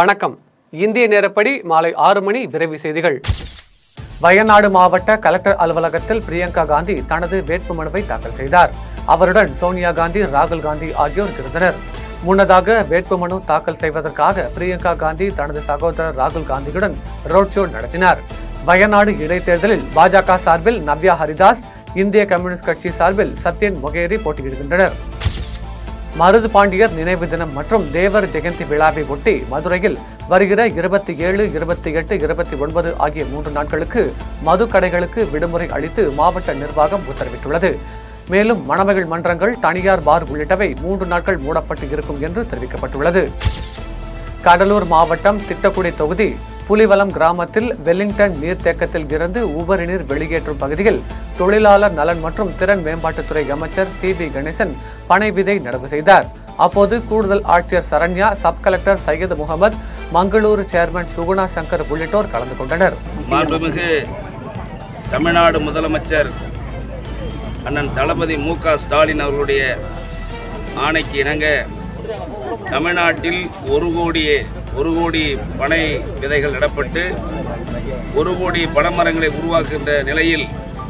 வணக்கம் இந்திய நேரப்படி மாலை ஆறு மணி விரைவு செய்திகள் வயநாடு மாவட்ட கலெக்டர் அலுவலகத்தில் பிரியங்கா காந்தி தனது வேட்புமனுவை தாக்கல் செய்தார் அவருடன் சோனியா காந்தி ராகுல் காந்தி ஆகியோர் இருந்தனர் முன்னதாக வேட்புமனு தாக்கல் செய்வதற்காக பிரியங்கா காந்தி தனது சகோதரர் ராகுல் காந்தியுடன் ரோட் ஷோ நடத்தினார் வயநாடு இடைத்தேர்தலில் பாஜக சார்பில் நவ்யா ஹரிதாஸ் இந்திய கம்யூனிஸ்ட் கட்சி சார்பில் சத்யன் மொகேரி போட்டியிடுகின்றனர் மருது பாண்டியர் நினைவு தினம் மற்றும் தேவர் ஜெயந்தி விழாவை ஒட்டி மதுரையில் வருகிற இருபத்தி ஏழு இருபத்தி எட்டு இருபத்தி ஒன்பது ஆகிய மூன்று நாட்களுக்கு மது கடைகளுக்கு விடுமுறை அளித்து மாவட்ட நிர்வாகம் உத்தரவிட்டுள்ளது மேலும் மணமகள் மன்றங்கள் தனியார் பார் உள்ளிட்டவை மூன்று நாட்கள் மூடப்பட்டு இருக்கும் என்று தெரிவிக்கப்பட்டுள்ளது கடலூர் மாவட்டம் திட்டக்குடி தொகுதி புலிவலம் கிராமத்தில் வெல்லிங்டன் நீர்த்தேக்கத்தில் இருந்து உபரி நீர் வெளியேற்றும் பகுதியில் தொழிலாளர் நலன் மற்றும் திறன் மேம்பாட்டுத்துறை அமைச்சர் சி வி கணேசன் பனை விதை நடவு செய்தார் அப்போது கூடுதல் ஆட்சியர் Saranya sub collector Syed Mohammed Mangaluru chairman Suguna Shankar உள்ளிட்டோர் கலந்து கொண்டனர் மாண்புமிகு தமிழ்நாடு முதலமைச்சர் அண்ணன் தளபதி மு க ஸ்டாலின் அவர்களுடைய ஆணைக்கு இணங்க தமிழ்நாட்டில் ஒரு கோடியே ஒரு கோடி பனை விதைகள் நடப்பட்டு ஒரு கோடி பனைமரங்களை உருவாக்குகின்ற நிலையில்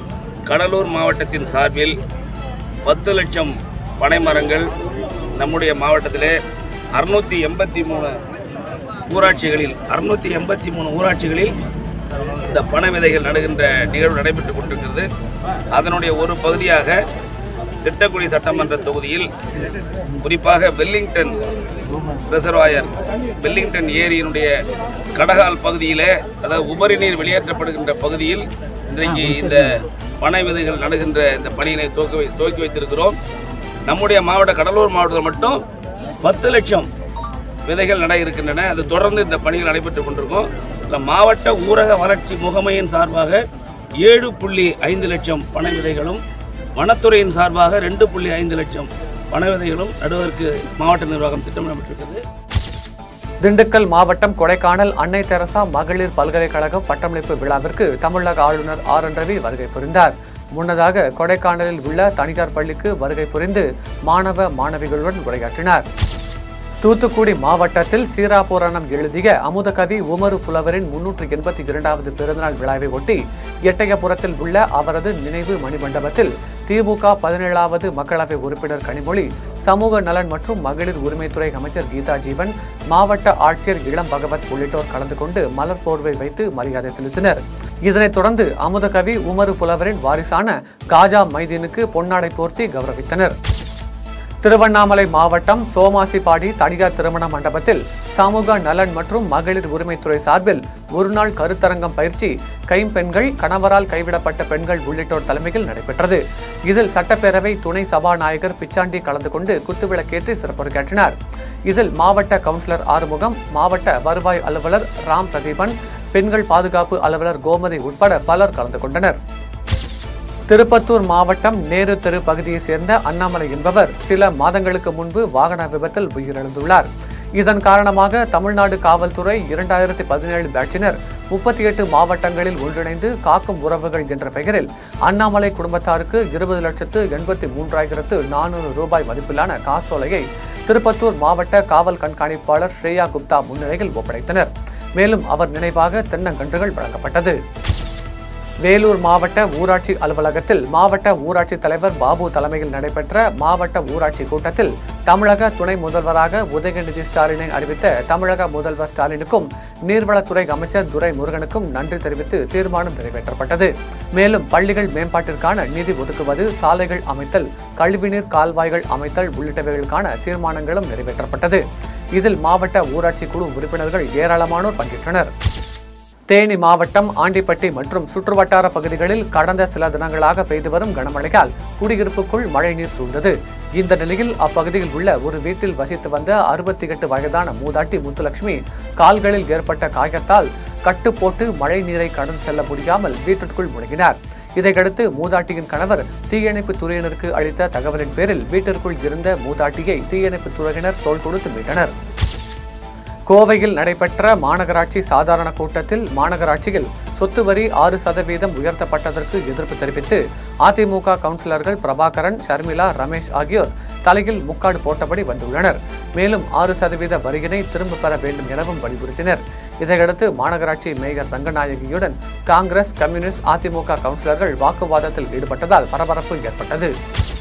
கடலூர் மாவட்டத்தின் சார்பில் பத்து லட்சம் பனைமரங்கள் நம்முடைய மாவட்டத்திலே அறுநூற்றி எண்பத்தி மூணு ஊராட்சிகளில் அறுநூற்றி எண்பத்தி மூணு ஊராட்சிகளில் இந்த பனை விதைகள் நடுகின்ற நிகழ்வு நடைபெற்றுக் கொண்டிருக்கிறது அதனுடைய ஒரு பகுதியாக திட்டக்குடி சட்டமன்ற தொகுதியில் குறிப்பாக வெல்லிங்டன் ரிசர்வாயர் வெல்லிங்டன் ஏரியினுடைய கடகால் பகுதியிலே அதாவது உபரி நீர் வெளியேற்றப்படுகின்ற பகுதியில் இன்றைக்கு இந்த பனை விதைகள் நடுகின்ற இந்த பணியினை துவக்கி வை- துவக்கி வைத்திருக்கிறோம் நம்முடைய மாவட்ட கடலூர் மாவட்டத்தில் மட்டும் பத்து லட்சம் விதைகள் நட இருக்கின்றன அது தொடர்ந்து இந்த பணிகள் நடைபெற்றுக் கொண்டிருக்கும் இந்த மாவட்ட ஊரக வளர்ச்சி முகமையின் சார்பாக ஏழு புள்ளி ஐந்து லட்சம் பனை விதைகளும் வனத்துறையின் சார்பாக ரெண்டு புள்ளி ஐந்து லட்சம் பனை விதைகளும் நடுவதற்கு மாவட்ட நிர்வாகம் திட்டமிடப்பட்டிருக்கிறது திண்டுக்கல் மாவட்டம் கொடைக்கானல் அன்னை தெரசா மகளிர் பல்கலைக்கழக பட்டமளிப்பு விழாவிற்கு தமிழக ஆளுநர் ஆர் என் ரவி வருகை புரிந்தார் முன்னதாக கொடைக்கானலில் உள்ள தனியார் பள்ளிக்கு வருகை புரிந்து மாணவ மாணவிகளுடன் உரையாற்றினார் தூத்துக்குடி மாவட்டத்தில் சீராபுராணம் எழுதிய அமுதகவி உமரு புலவரின் முன்னூற்று எண்பத்தி இரண்டாவது பிறந்தநாள் விழாவை ஒட்டி எட்டயபுரத்தில் உள்ள அவரது நினைவு மணிமண்டபத்தில் திமுக பதினேழாவது மக்களவை உறுப்பினர் கனிமொழி சமூக நலன் மற்றும் மகளிர் உரிமைத்துறை அமைச்சர் கீதா ஜீவன் மாவட்ட ஆட்சியர் இளம் பகவத் உள்ளிட்டோர் கலந்து கொண்டு மலர் போர்வை வைத்து மரியாதை செலுத்தினர் இதனைத் தொடர்ந்து அமுதகவி உமரு புலவரின் வாரிசான காஜா மைதீனுக்கு பொன்னாடை போர்த்தி கௌரவித்தனர் திருவண்ணாமலை மாவட்டம் சோமாசிப்பாடி தனியார் திருமண மண்டபத்தில் சமூக நலன் மற்றும் மகளிர் உரிமைத்துறை சார்பில் ஒருநாள் கருத்தரங்கம் பயிற்சி கைம்பெண்கள் கணவரால் கைவிடப்பட்ட பெண்கள் உள்ளிட்டோர் தலைமையில் நடைபெற்றது இதில் சட்டப்பேரவை துணை சபாநாயகர் பிச்சாண்டி கலந்து கொண்டு குத்துவிளக்கேற்றி சிறப்புரையாற்றினார் இதில் மாவட்ட கவுன்சிலர் ஆறுமுகம் மாவட்ட வருவாய் அலுவலர் ராம் பிரதீபன் பெண்கள் பாதுகாப்பு அலுவலர் கோமதி உட்பட பலர் கலந்து கொண்டனர் திருப்பத்தூர் மாவட்டம் நேரு தெரு பகுதியைச் சேர்ந்த அண்ணாமலை என்பவர் சில மாதங்களுக்கு முன்பு வாகன விபத்தில் உயிரிழந்துள்ளார் இதன் காரணமாக தமிழ்நாடு காவல்துறை இரண்டாயிரத்தி பதினேழு பேட்சினர் முப்பத்தி எட்டு மாவட்டங்களில் ஒன்றிணைந்து காக்கும் உறவுகள் என்ற பெயரில் அண்ணாமலை குடும்பத்தாருக்கு இருபது லட்சத்து எண்பத்தி மூன்றாயிரத்து நானூறு ரூபாய் மதிப்பிலான காசோலையை திருப்பத்தூர் மாவட்ட காவல் கண்காணிப்பாளர் ஸ்ரேயா குப்தா முன்னிலையில் ஒப்படைத்தனர் மேலும் அவர் நினைவாக தென்னங்கன்றுகள் வழங்கப்பட்டது வேலூர் மாவட்ட ஊராட்சி அலுவலகத்தில் மாவட்ட ஊராட்சி தலைவர் பாபு தலைமையில் நடைபெற்ற மாவட்ட ஊராட்சி கூட்டத்தில் தமிழக துணை முதல்வராக உதயநிதி ஸ்டாலினை அறிவித்த தமிழக முதல்வர் ஸ்டாலினுக்கும் நீர்வளத்துறை அமைச்சர் துரை முருகனுக்கும் நன்றி தெரிவித்து தீர்மானம் நிறைவேற்றப்பட்டது மேலும் பள்ளிகள் மேம்பாட்டிற்கான நிதி ஒதுக்குவது சாலைகள் அமைத்தல் கழிவுநீர் கால்வாய்கள் அமைத்தல் உள்ளிட்டவைகளுக்கான தீர்மானங்களும் நிறைவேற்றப்பட்டது இதில் மாவட்ட ஊராட்சி குழு உறுப்பினர்கள் ஏராளமானோர் பங்கேற்றனர் தேனி மாவட்டம் ஆண்டிப்பட்டி மற்றும் சுற்றுவட்டார பகுதிகளில் கடந்த சில தினங்களாக பெய்து வரும் கனமழையால் குடியிருப்புக்குள் மழைநீர் சூழ்ந்தது இந்த நிலையில் அப்பகுதியில் உள்ள ஒரு வீட்டில் வசித்து வந்த அறுபத்தி எட்டு வயதான மூதாட்டி முத்துலட்சுமி கால்களில் ஏற்பட்ட காயத்தால் கட்டு போட்டு மழை நீரை கடந்து செல்ல முடியாமல் வீட்டிற்குள் முழுகினார் இதையடுத்து மூதாட்டியின் கணவர் தீயணைப்பு துறையினருக்கு அளித்த தகவலின் பேரில் வீட்டிற்குள் இருந்த மூதாட்டியை தீயணைப்பு துறையினர் தோள் கொடுத்து மீட்டனர் கோவையில் நடைபெற்ற மாநகராட்சி சாதாரண கூட்டத்தில் மாநகராட்சியில் சொத்து வரி ஆறு சதவீதம் உயர்த்தப்பட்டதற்கு எதிர்ப்பு தெரிவித்து அதிமுக கவுன்சிலர்கள் பிரபாகரன் ஷர்மிளா ரமேஷ் ஆகியோர் தலையில் முக்காடு போட்டபடி வந்துள்ளனர் மேலும் ஆறு சதவீத வரியினை திரும்பப் பெற வேண்டும் எனவும் வலியுறுத்தினர் இதையடுத்து மாநகராட்சி மேயர் ரங்கநாயகியுடன் காங்கிரஸ் கம்யூனிஸ்ட் அதிமுக கவுன்சிலர்கள் வாக்குவாதத்தில் ஈடுபட்டதால் பரபரப்பு ஏற்பட்டது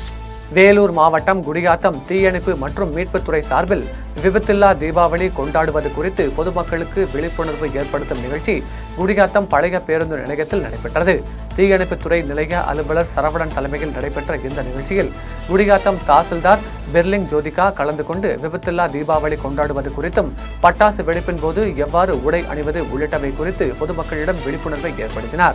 வேலூர் மாவட்டம் குடியாத்தம் தீயணைப்பு மற்றும் மீட்புத்துறை சார்பில் விபத்தில்லா தீபாவளி கொண்டாடுவது குறித்து பொதுமக்களுக்கு விழிப்புணர்வு ஏற்படுத்தும் நிகழ்ச்சி குடியாத்தம் பழைய பேருந்து நிலையத்தில் நடைபெற்றது தீயணைப்புத்துறை நிலைய அலுவலர் சரவணன் தலைமையில் நடைபெற்ற இந்த நிகழ்ச்சியில் குடியாத்தம் தாசில்தார் பெர்லிங் ஜோதிகா கலந்து கொண்டு விபத்தில்லா தீபாவளி கொண்டாடுவது குறித்தும் பட்டாசு வெடிப்பின் போது எவ்வாறு உடை அணிவது உள்ளிட்டவை குறித்து பொதுமக்களிடம் விழிப்புணர்வை ஏற்படுத்தினார்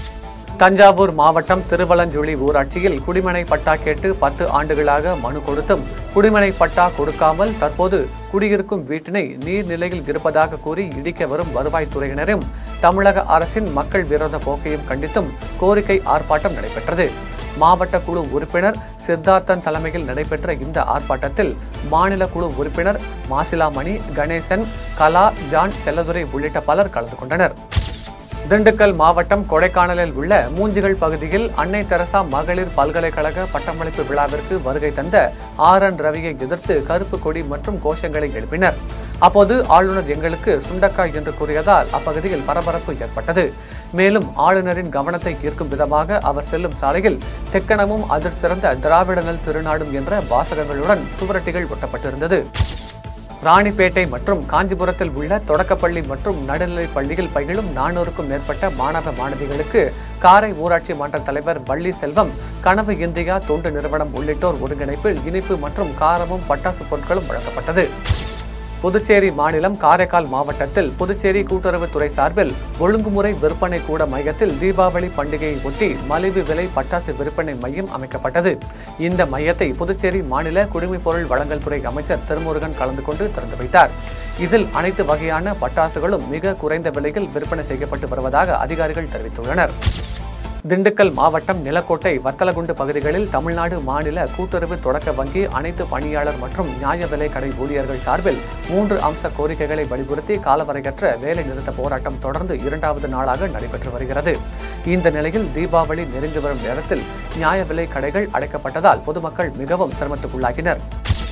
தஞ்சாவூர் மாவட்டம் திருவலஞ்சுழி ஊராட்சியில் குடிமனை பட்டா கேட்டு பத்து ஆண்டுகளாக மனு கொடுத்தும் குடிமனை பட்டா கொடுக்காமல் தற்போது குடியிருக்கும் வீட்டினை நீர்நிலையில் இருப்பதாக கூறி இடிக்க வரும் வருவாய்த்துறையினரும் தமிழக அரசின் மக்கள் விரோத போக்கையும் கண்டித்தும் கோரிக்கை ஆர்ப்பாட்டம் நடைபெற்றது மாவட்ட குழு உறுப்பினர் சித்தார்த்தன் தலைமையில் நடைபெற்ற இந்த ஆர்ப்பாட்டத்தில் மாநில குழு உறுப்பினர் மாசிலாமணி கணேசன் கலா ஜான் செல்லதுரை உள்ளிட்ட பலர் கலந்து கொண்டனர் திண்டுக்கல் மாவட்டம் கொடைக்கானலில் உள்ள மூஞ்சிகள் பகுதியில் அன்னை தெரசா மகளிர் பல்கலைக்கழக பட்டமளிப்பு விழாவிற்கு வருகை தந்த ஆர் என் ரவியை எதிர்த்து கருப்பு கொடி மற்றும் கோஷங்களை எழுப்பினர் அப்போது ஆளுநர் எங்களுக்கு சுண்டக்காய் என்று கூறியதால் அப்பகுதியில் பரபரப்பு ஏற்பட்டது மேலும் ஆளுநரின் கவனத்தை ஈர்க்கும் விதமாக அவர் செல்லும் சாலையில் தெக்கணமும் அதிர் சிறந்த திராவிடநல் திருநாடும் என்ற வாசகங்களுடன் சுவரட்டிகள் ஒட்டப்பட்டிருந்தது ராணிப்பேட்டை மற்றும் காஞ்சிபுரத்தில் உள்ள தொடக்கப்பள்ளி மற்றும் நடுநிலைப் பள்ளியில் பயிலும் நானூறுக்கும் மேற்பட்ட மாணவ மாணவிகளுக்கு காரை ஊராட்சி மன்ற தலைவர் வள்ளி செல்வம் கனவு இந்தியா தொண்டு நிறுவனம் உள்ளிட்டோர் ஒருங்கிணைப்பில் இனிப்பு மற்றும் காரமும் பட்டாசு பொருட்களும் வழங்கப்பட்டது புதுச்சேரி மாநிலம் காரைக்கால் மாவட்டத்தில் புதுச்சேரி கூட்டுறவுத்துறை சார்பில் ஒழுங்குமுறை விற்பனை கூட மையத்தில் தீபாவளி பண்டிகையை ஒட்டி மலிவு விலை பட்டாசு விற்பனை மையம் அமைக்கப்பட்டது இந்த மையத்தை புதுச்சேரி மாநில குடிமைப்பொருள் வழங்கல் துறை அமைச்சர் திருமுருகன் கலந்து கொண்டு திறந்து வைத்தார் இதில் அனைத்து வகையான பட்டாசுகளும் மிக குறைந்த விலையில் விற்பனை செய்யப்பட்டு வருவதாக அதிகாரிகள் தெரிவித்துள்ளனர் திண்டுக்கல் மாவட்டம் நிலக்கோட்டை வத்தலகுண்டு பகுதிகளில் தமிழ்நாடு மாநில கூட்டுறவு தொடக்க வங்கி அனைத்து பணியாளர் மற்றும் நியாய விலை கடை ஊழியர்கள் சார்பில் மூன்று அம்ச கோரிக்கைகளை வலியுறுத்தி காலவரையற்ற வேலை நிறுத்த போராட்டம் தொடர்ந்து இரண்டாவது நாளாக நடைபெற்று வருகிறது இந்த நிலையில் தீபாவளி நெருங்கி வரும் நேரத்தில் நியாய விலை கடைகள் அடைக்கப்பட்டதால் பொதுமக்கள் மிகவும் சிரமத்துக்குள்ளாகினர்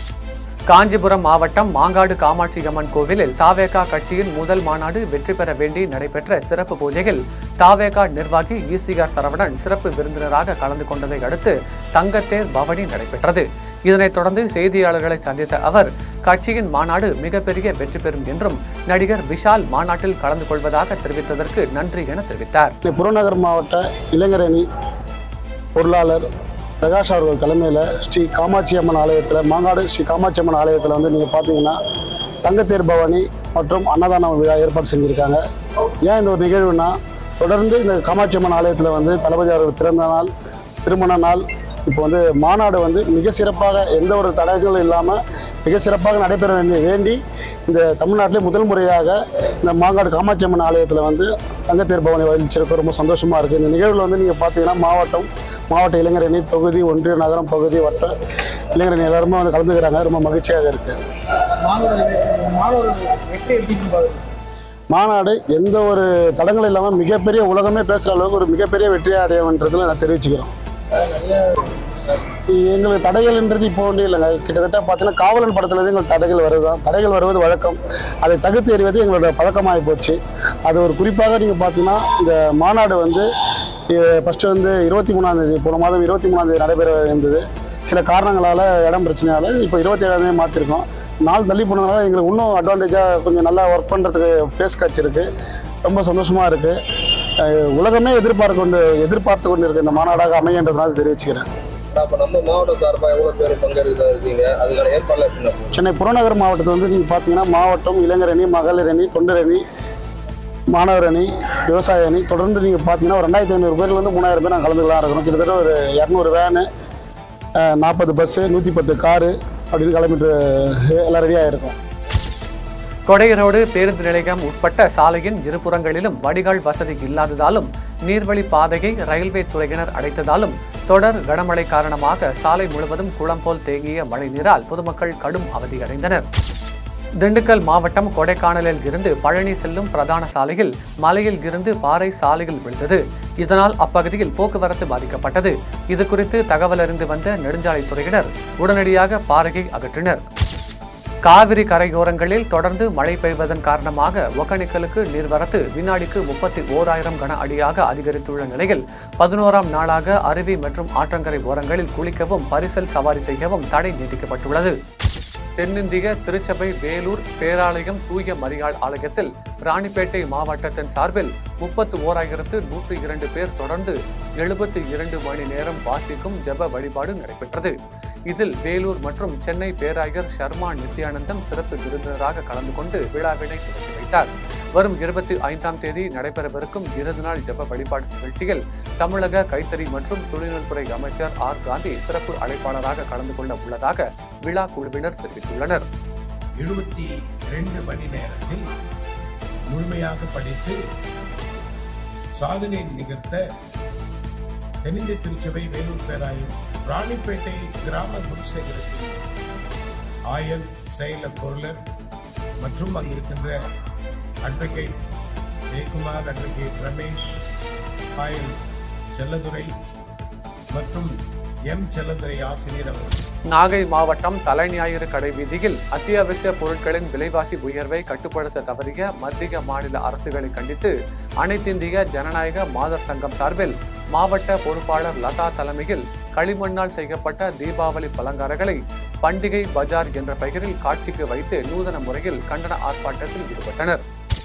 காஞ்சிபுரம் மாவட்டம் மாங்காடு காமாட்சி அம்மன் கோவிலில் தாவேகா கட்சியின் முதல் மாநாடு வெற்றி பெற வேண்டி நடைபெற்ற சிறப்பு பூஜையில் தாவேகா நிர்வாகி ஈசிஆர் சரவணன் சிறப்பு விருந்தினராக கலந்து கொண்டதை அடுத்து தங்கத்தேர் பவனி நடைபெற்றது இதனைத் தொடர்ந்து செய்தியாளர்களை சந்தித்த அவர் கட்சியின் மாநாடு மிகப்பெரிய வெற்றி பெறும் என்றும் நடிகர் விஷால் மாநாட்டில் கலந்து கொள்வதாக தெரிவித்ததற்கு நன்றி என தெரிவித்தார் இந்த புறநகர் மாவட்ட இளைஞர் அணி பொருளாளர் பிரகாஷ் அவர்கள் தலைமையில் ஸ்ரீ காமாட்சி அம்மன் ஆலயத்தில் மாங்காடு ஸ்ரீ காமாட்சி அம்மன் ஆலயத்தில் வந்து நீங்கள் பார்த்தீங்கன்னா தங்கத்தேர் பவானி மற்றும் அன்னதான விழா ஏற்பாடு செஞ்சுருக்காங்க ஏன் இந்த ஒரு நிகழ்வுனா தொடர்ந்து இந்த காமாட்சி அம்மன் ஆலயத்தில் வந்து தளபதி அவர்கள் பிறந்த நாள் திருமண நாள் இப்போ வந்து மாநாடு வந்து மிக சிறப்பாக எந்த ஒரு தடைகளும் இல்லாமல் மிக சிறப்பாக நடைபெற வேண்டிய வேண்டி இந்த தமிழ்நாட்டிலே முதல் முறையாக இந்த மாங்காடு காமாட்சி அம்மன் ஆலயத்தில் வந்து தங்கத்தேர் பவனி வகிச்சிருக்க ரொம்ப சந்தோஷமாக இருக்குது இந்த நிகழ்வில் வந்து நீங்கள் பார்த்தீங்கன்னா மாவட்டம் மாவட்ட இளைஞர் அணி தொகுதி ஒன்றிய நகரம் பகுதி வட்ட இளைஞர் அணி எல்லாருமே வந்து கலந்துக்கிறாங்க ரொம்ப மகிழ்ச்சியாக இருக்குது மாநாடு எந்த ஒரு தடங்கள் இல்லாமல் மிகப்பெரிய உலகமே பேசுகிற அளவுக்கு ஒரு மிகப்பெரிய வெற்றியை அடையவன்றதுல நான் தெரிவிச்சுக்கிறோம் எங்களுக்கு தடைகள்ன்றது இப்போ ஒன்றும் இல்லைங்க கிட்டத்தட்ட பார்த்தீங்கன்னா காவலன் படத்துலேருந்து எங்களுக்கு தடைகள் வருதுதான் தடைகள் வருவது வழக்கம் அதை தகுத்து எறிவது எங்களோட பழக்கமாகி போச்சு அது ஒரு குறிப்பாக நீங்கள் பார்த்தீங்கன்னா இந்த மாநாடு வந்து ஃபஸ்ட்டு வந்து இருபத்தி மூணாந்தேதி போன மாதம் இருபத்தி மூணாந்தேதி நடைபெற இருந்தது சில காரணங்களால் இடம் பிரச்சனையால் இப்போ இருபத்தி ஏழாந்தேதி மாற்றிருக்கோம் நாள் தள்ளி போனதுனால எங்களுக்கு இன்னும் அட்வான்டேஜாக கொஞ்சம் நல்லா ஒர்க் பண்ணுறதுக்கு பேஸ் கிடச்சிருக்கு ரொம்ப சந்தோஷமாக இருக்குது உலகமே எதிர்பார்த்து கொண்டு எதிர்பார்த்து கொண்டு இருக்கு இந்த மாநாடாக அமையன்றதுனால தெரிவிச்சுக்கிறேன் அப்ப நம்ம மாவட்டம் சார்பா எவ்வளவு பேர் பங்கேற்க இருக்கீங்க அதுக்கான ஏற்பாடுல எப்படின்னா சென்னை புறநகர் மாவட்டத்தில் வந்து நீங்கள் பார்த்தீங்கன்னா மாவட்டம் இளைஞர் அணி மகளிர் அணி தொண்டர் அணி மாணவர் அணி விவசாய அணி தொடர்ந்து நீங்கள் பார்த்தீங்கன்னா ஒரு ரெண்டாயிரத்தி ஐநூறு பேர்லேருந்து மூணாயிரம் பேர் நாங்கள் கலந்துக்கலாம் இருக்கிறோம் கிட்டத்தட்ட ஒரு இரநூறு வேனு நாற்பது பஸ்ஸு நூற்றி பத்து காரு அப்படின்னு கிளம்பிட்டு எல்லாம் ரெடியாக இருக்கும் கொடையரோடு பேருந்து நிலையம் உட்பட்ட சாலையின் இருபுறங்களிலும் வடிகால் வசதி இல்லாததாலும் நீர்வழி பாதையை ரயில்வே துறையினர் அடைத்ததாலும் தொடர் கனமழை காரணமாக சாலை முழுவதும் குளம் போல் தேங்கிய மழை நீரால் பொதுமக்கள் கடும் அவதியடைந்தனர் திண்டுக்கல் மாவட்டம் கொடைக்கானலில் இருந்து பழனி செல்லும் பிரதான சாலையில் மலையில் இருந்து பாறை சாலையில் விழுந்தது இதனால் அப்பகுதியில் போக்குவரத்து பாதிக்கப்பட்டது இது குறித்து தகவல் அறிந்து வந்த நெடுஞ்சாலைத்துறையினர் உடனடியாக பாறையை அகற்றினர் காவிரி கரையோரங்களில் தொடர்ந்து மழை பெய்வதன் காரணமாக ஒகேனக்கலுக்கு நீர்வரத்து வினாடிக்கு முப்பத்தி ஓராயிரம் கன அடியாக அதிகரித்துள்ள நிலையில் பதினோராம் நாளாக அருவி மற்றும் ஆற்றங்கரை ஓரங்களில் குளிக்கவும் பரிசல் சவாரி செய்யவும் தடை நீட்டிக்கப்பட்டுள்ளது தென்னிந்திய திருச்சபை வேலூர் பேராலயம் தூய மரியாள் ஆலயத்தில் ராணிப்பேட்டை மாவட்டத்தின் சார்பில் முப்பத்து ஓராயிரத்து நூற்று இரண்டு பேர் தொடர்ந்து எழுபத்தி இரண்டு மணி நேரம் வாசிக்கும் ஜெப வழிபாடு நடைபெற்றது இதில் வேலூர் மற்றும் சென்னை பேராயர் சர்மா நித்யானந்தம் சிறப்பு விருந்தினராக கலந்து கொண்டு விழாவினை துவக்கி வைத்தார் வரும் இருபத்தி ஐந்தாம் தேதி நடைபெறவிருக்கும் இறுதி நாள் ஜெப வழிபாடு நிகழ்ச்சியில் தமிழக கைத்தறி மற்றும் துணிநூல்துறை அமைச்சர் ஆர் காந்தி சிறப்பு அழைப்பாளராக கலந்து கொள்ள உள்ளதாக விழா குழுவினர் தெரிவித்துள்ளனர் எழுபத்தி ரெண்டு மணி நேரத்தில் முழுமையாக படித்து சாதனை நிகழ்த்த தென்னிந்திய திருச்சபை வேலூர் பேராயம் ராணிப்பேட்டை கிராம குருசேகரத்தின் ஆயர் செயல பொருளர் மற்றும் அங்கிருக்கின்ற அட்வொகேட் ஜெயக்குமார் அட்வொகேட் ரமேஷ் ஆயல்ஸ் செல்லதுரை மற்றும் எம் செல்லதுரை ஆசிரியர் அவர்கள் நாகை மாவட்டம் தலைஞாயிறு கடை வீதியில் அத்தியாவசிய பொருட்களின் விலைவாசி உயர்வை கட்டுப்படுத்த தவறிய மத்திய மாநில அரசுகளை கண்டித்து அனைத்திந்திய ஜனநாயக மாதர் சங்கம் சார்பில் மாவட்ட பொறுப்பாளர் லதா தலைமையில் களிமண்ணால் செய்யப்பட்ட தீபாவளி பலங்காரங்களை பண்டிகை பஜார் என்ற பெயரில் காட்சிக்கு வைத்து நூதன முறையில் கண்டன ஆர்ப்பாட்டத்தில் ஈடுபட்டனர்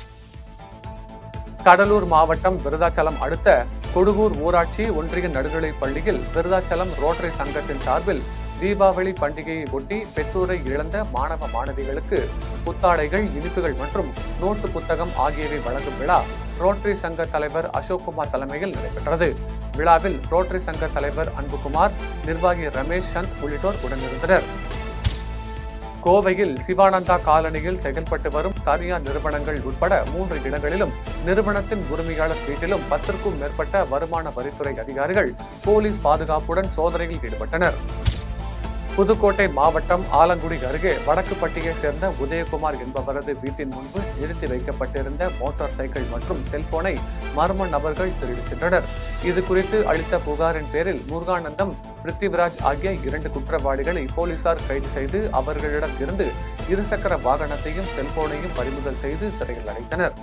கடலூர் மாவட்டம் விருதாச்சலம் அடுத்த கொடுகூர் ஊராட்சி ஒன்றிய நடுநிலைப் பள்ளியில் விருதாச்சலம் ரோட்டரி சங்கத்தின் சார்பில் தீபாவளி பண்டிகையை ஒட்டி பெற்றோரை இழந்த மாணவ மாணவிகளுக்கு புத்தாடைகள் இனிப்புகள் மற்றும் நோட்டு புத்தகம் ஆகியவை வழங்கும் விழா ரோட்டரி சங்க தலைவர் அசோக்குமார் தலைமையில் நடைபெற்றது விழாவில் ரோட்டரி சங்க தலைவர் அன்புகுமார் நிர்வாகி ரமேஷ் சந்த் உள்ளிட்டோர் உடனிருந்தனர் கோவையில் சிவானந்தா காலனியில் செயல்பட்டு வரும் தனியார் நிறுவனங்கள் உட்பட மூன்று இடங்களிலும் நிறுவனத்தின் உரிமையாளர் வீட்டிலும் பத்திற்கும் மேற்பட்ட வருமான வரித்துறை அதிகாரிகள் போலீஸ் பாதுகாப்புடன் சோதனையில் ஈடுபட்டனர் புதுக்கோட்டை மாவட்டம் ஆலங்குடி அருகே வடக்குப்பட்டியைச் சேர்ந்த உதயகுமார் என்பவரது வீட்டின் முன்பு நிறுத்தி வைக்கப்பட்டிருந்த மோட்டார் சைக்கிள் மற்றும் செல்போனை மர்ம நபர்கள் திருடிச் சென்றனர் இது குறித்து அளித்த புகாரின் பேரில் முருகானந்தம் பிருத்திவிராஜ் ஆகிய இரண்டு குற்றவாளிகளை போலீசார் கைது செய்து அவர்களிடம் இருந்து இருசக்கர வாகனத்தையும் செல்போனையும் பறிமுதல் செய்து சிறையில் அடைத்தனர்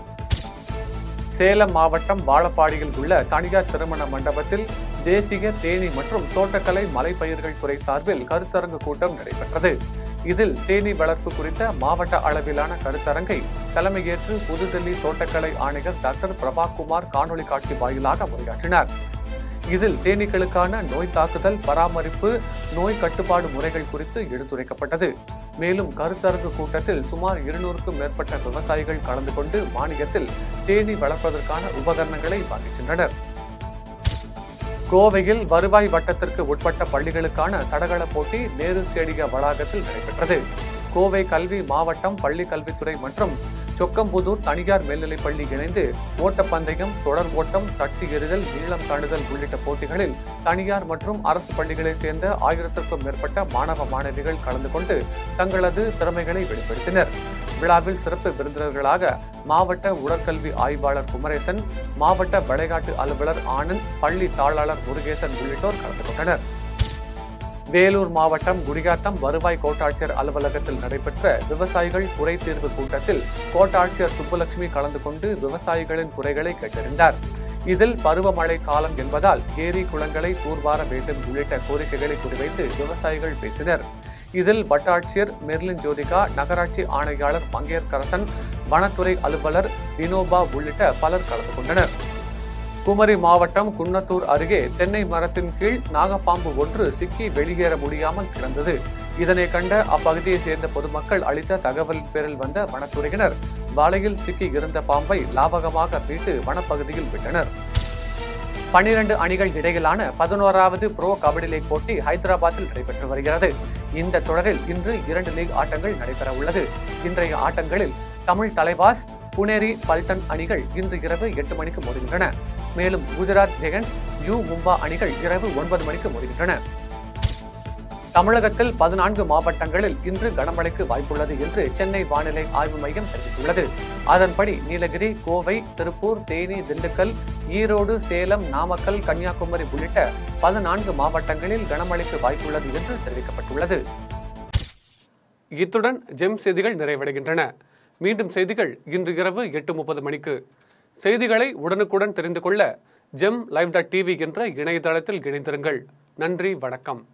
சேலம் மாவட்டம் வாழப்பாடியில் உள்ள தனியார் திருமண மண்டபத்தில் தேசிய தேனி மற்றும் தோட்டக்கலை மலைப்பயிர்கள் துறை சார்பில் கருத்தரங்கு கூட்டம் நடைபெற்றது இதில் தேனி வளர்ப்பு குறித்த மாவட்ட அளவிலான கருத்தரங்கை தலைமையேற்று புதுதில்லி தோட்டக்கலை ஆணையர் டாக்டர் பிரபாகுமார் காணொலி காட்சி வாயிலாக உரையாற்றினார் இதில் தேனீக்களுக்கான நோய் தாக்குதல் பராமரிப்பு நோய் கட்டுப்பாடு முறைகள் குறித்து எடுத்துரைக்கப்பட்டது மேலும் கருத்தரங்கு கூட்டத்தில் சுமார் இருநூறுக்கும் மேற்பட்ட விவசாயிகள் கலந்து கொண்டு மானியத்தில் தேனீ வளர்ப்பதற்கான உபகரணங்களை வாங்கிச் சென்றனர் கோவையில் வருவாய் வட்டத்திற்கு உட்பட்ட பள்ளிகளுக்கான தடகள போட்டி நேரு ஸ்டேடிய வளாகத்தில் நடைபெற்றது கோவை கல்வி மாவட்டம் பள்ளி கல்வித்துறை மற்றும் சொக்கம்புதூர் தனியார் மேல்நிலைப் பள்ளி இணைந்து ஓட்டப்பந்தயம் தொடர் ஓட்டம் தட்டி எறிதல் நீளம் தாண்டுதல் உள்ளிட்ட போட்டிகளில் தனியார் மற்றும் அரசு பள்ளிகளைச் சேர்ந்த ஆயிரத்திற்கும் மேற்பட்ட மாணவ மாணவிகள் கலந்து கொண்டு தங்களது திறமைகளை வெளிப்படுத்தினர் விழாவில் சிறப்பு விருந்தினர்களாக மாவட்ட உடற்கல்வி ஆய்வாளர் குமரேசன் மாவட்ட விளையாட்டு அலுவலர் ஆனந்த் பள்ளி தாளாளர் முருகேசன் உள்ளிட்டோர் கலந்து கொண்டனர் வேலூர் மாவட்டம் குடியாத்தம் வருவாய் கோட்டாட்சியர் அலுவலகத்தில் நடைபெற்ற விவசாயிகள் குறை தீர்வு கூட்டத்தில் கோட்டாட்சியர் சுப்புலட்சுமி கலந்து கொண்டு விவசாயிகளின் குறைகளை கேட்டறிந்தார் இதில் பருவமழை காலம் என்பதால் ஏரி குளங்களை தூர்வார வேண்டும் உள்ளிட்ட கோரிக்கைகளை குறிவைத்து விவசாயிகள் பேசினர் இதில் வட்டாட்சியர் மெர்லின் ஜோதிகா நகராட்சி ஆணையாளர் மங்கையர்கரசன் வனத்துறை அலுவலர் வினோபா உள்ளிட்ட பலர் கலந்து கொண்டனர் குமரி மாவட்டம் குன்னத்தூர் அருகே தென்னை மரத்தின் கீழ் நாகப்பாம்பு ஒன்று சிக்கி வெளியேற முடியாமல் கிடந்தது இதனை கண்ட அப்பகுதியைச் சேர்ந்த பொதுமக்கள் அளித்த தகவலின் பேரில் வந்த வனத்துறையினர் வலையில் சிக்கி இருந்த பாம்பை லாபகமாக மீட்டு வனப்பகுதியில் விட்டனர் பனிரண்டு அணிகள் இடையிலான பதினோராவது ப்ரோ கபடி லீக் போட்டி ஹைதராபாத்தில் நடைபெற்று வருகிறது இந்த தொடரில் இன்று இரண்டு லீக் ஆட்டங்கள் நடைபெற உள்ளது இன்றைய ஆட்டங்களில் தமிழ் தலைவாஸ் புனேரி பல்டன் அணிகள் இன்று இரவு எட்டு மணிக்கு மோதுகின்றன மேலும் குஜராத் ஜெயண்ட்ஸ் யூ மும்பா அணிகள் இரவு ஒன்பது மணிக்கு மோதுகின்றன தமிழகத்தில் பதினான்கு மாவட்டங்களில் இன்று கனமழைக்கு வாய்ப்புள்ளது என்று சென்னை வானிலை ஆய்வு மையம் தெரிவித்துள்ளது அதன்படி நீலகிரி கோவை திருப்பூர் தேனி திண்டுக்கல் ஈரோடு சேலம் நாமக்கல் கன்னியாகுமரி உள்ளிட்ட பதினான்கு மாவட்டங்களில் கனமழைக்கு வாய்ப்புள்ளது என்று தெரிவிக்கப்பட்டுள்ளது இத்துடன் ஜெம் செய்திகள் நிறைவடைகின்றன மீண்டும் செய்திகள் இன்று இரவு எட்டு முப்பது மணிக்கு செய்திகளை உடனுக்குடன் தெரிந்து கொள்ள ஜெம் லைவ் டாட் டிவி என்ற இணையதளத்தில் இணைந்திருங்கள் நன்றி வணக்கம்